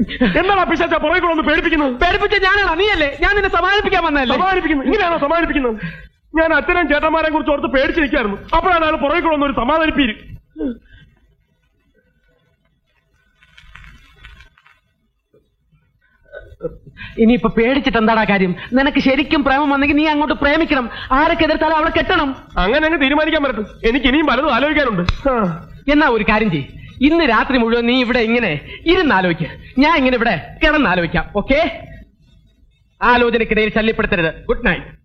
എന്താണ് പിശാച്ച പുറകെ കൂടെ ഒന്ന് പേടിപ്പിക്കുന്നത് പേടിപ്പിച്ച ഞാനാണോ നീയല്ലേ ഞാൻ നിന്നെ സമാധാനിപ്പിക്കാൻ വന്നതല്ലേ സമാധാനിപ്പിക്കുന്നത് ഇങ്ങനെയാണോ സമാധാനിപ്പിക്കുന്നത് ഞാൻ അച്ഛനും ചേട്ടന്മാരെ കുറിച്ച് ഓർത്ത് പേടിച്ച് നിൽക്കായിരുന്നു അപ്പോഴാണ് അയാൾ പുറകെ കൂടെ ഒന്ന് ഒരു സമാധാനിപ്പീര് ഇനിയിപ്പൊ പേടിച്ചിട്ട് എന്താടാ കാര്യം നിനക്ക് ശരിക്കും പ്രേമം വന്നെങ്കിൽ നീ അങ്ങോട്ട് പ്രേമിക്കണം ആരൊക്കെ എതിർത്താലും അവളെ കെട്ടണം അങ്ങനെ അങ്ങ് തീരുമാനിക്കാൻ പറ്റും എനിക്ക് ഇനിയും പലതും ആലോചിക്കാനുണ്ട് ആ. എന്നാ ഒരു കാര്യം ചെയ്യ് ഇന്ന് രാത്രി മുഴുവൻ നീ ഇവിടെ ഇങ്ങനെ ഇരുന്നാലോചിക്ക ഞാൻ ഇങ്ങനെ ഇവിടെ കിടന്നാലോചിക്കാം ഓക്കെ ആലോചനക്കിടയിൽ ശല്യപ്പെടുത്തരുത് ഗുഡ് നൈറ്റ്